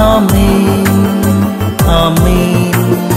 ആമേൻ ആമേൻ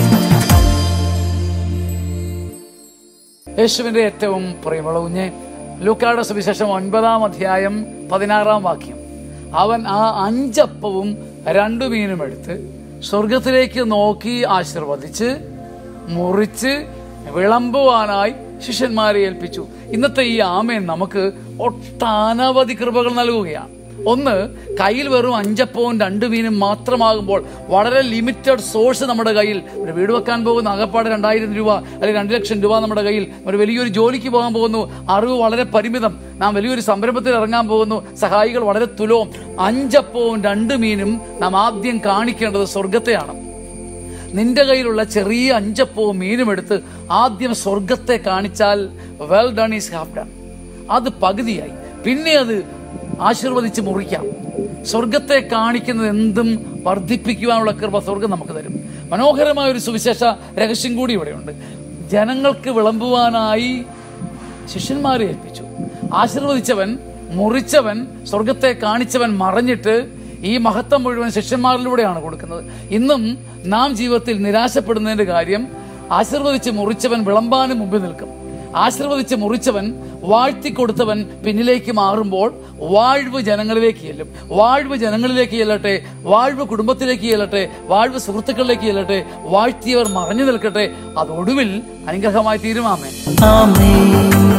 യേശുവിന്റെ ഏറ്റവും പ്രിയമുള്ള കുഞ്ഞെ ലൂക്കായുടെ സുവിശേഷം ഒൻപതാം അധ്യായം പതിനാറാം വാക്യം അവൻ ആ അഞ്ചപ്പവും രണ്ടു മീനും എടുത്ത് സ്വർഗത്തിലേക്ക് നോക്കി ആശീർവദിച്ച് മുറിച്ച് വിളമ്പുവാനായി ശിഷ്യന്മാരെ ഏൽപ്പിച്ചു ഇന്നത്തെ ഈ ആമേൻ നമുക്ക് ഒട്ടനവധി കൃപകൾ നൽകുകയാണ് ഒന്ന് കയ്യിൽ വെറും അഞ്ചപ്പവും രണ്ട് മീനും മാത്രമാകുമ്പോൾ വളരെ ലിമിറ്റഡ് സോഴ്സ് നമ്മുടെ കയ്യിൽ ഒരു വീട് വെക്കാൻ പോകുന്ന അകപ്പാട് രണ്ടായിരം രൂപ അല്ലെങ്കിൽ രണ്ട് ലക്ഷം രൂപ നമ്മുടെ കയ്യിൽ ഒരു വലിയൊരു ജോലിക്ക് പോകാൻ പോകുന്നു അറിവ് വളരെ പരിമിതം നാം വലിയൊരു സംരംഭത്തിൽ ഇറങ്ങാൻ പോകുന്നു സഹായികൾ വളരെ തുലവും അഞ്ചപ്പവും രണ്ട് മീനും നാം ആദ്യം കാണിക്കേണ്ടത് സ്വർഗത്തെയാണ് നിന്റെ കയ്യിലുള്ള ചെറിയ അഞ്ചപ്പവും മീനും എടുത്ത് ആദ്യം സ്വർഗത്തെ കാണിച്ചാൽ well done is half done അത് പകുതിയായി പിന്നെ അത് ആശീർവദിച്ച് മുറിക്കാം സ്വർഗത്തെ കാണിക്കുന്നത് എന്തും വർദ്ധിപ്പിക്കുവാനുള്ള കൃപ സ്വർഗം നമുക്ക് തരും മനോഹരമായ ഒരു സുവിശേഷ രഹസ്യം കൂടി ഇവിടെയുണ്ട് ജനങ്ങൾക്ക് വിളമ്പുവാനായി ശിഷ്യന്മാരെ ഏൽപ്പിച്ചു ആശീർവദിച്ചവൻ മുറിച്ചവൻ സ്വർഗത്തെ കാണിച്ചവൻ മറഞ്ഞിട്ട് ഈ മഹത്വം മുഴുവൻ ശിഷ്യന്മാരിലൂടെയാണ് കൊടുക്കുന്നത് ഇന്നും നാം ജീവിതത്തിൽ നിരാശപ്പെടുന്നതിന്റെ കാര്യം ആശീർവദിച്ച് മുറിച്ചവൻ വിളമ്പാനും മുമ്പിൽ നിൽക്കും ആശീർവദിച്ച് മുറിച്ചവൻ വാഴ്ത്തിക്കൊടുത്തവൻ പിന്നിലേക്ക് മാറുമ്പോൾ വാഴ്വ് ജനങ്ങളിലേക്ക് ചെല്ലും വാഴ്വ് ജനങ്ങളിലേക്ക് ചെല്ലട്ടെ വാഴ്വ് കുടുംബത്തിലേക്ക് ചെല്ലട്ടെ വാഴ്വ് സുഹൃത്തുക്കളിലേക്ക് ചെല്ലട്ടെ വാഴ്ത്തിയവർ മറഞ്ഞു നിൽക്കട്ടെ അതൊടുവിൽ അനുഗ്രഹമായി തീരുമാമേ ആമേൻ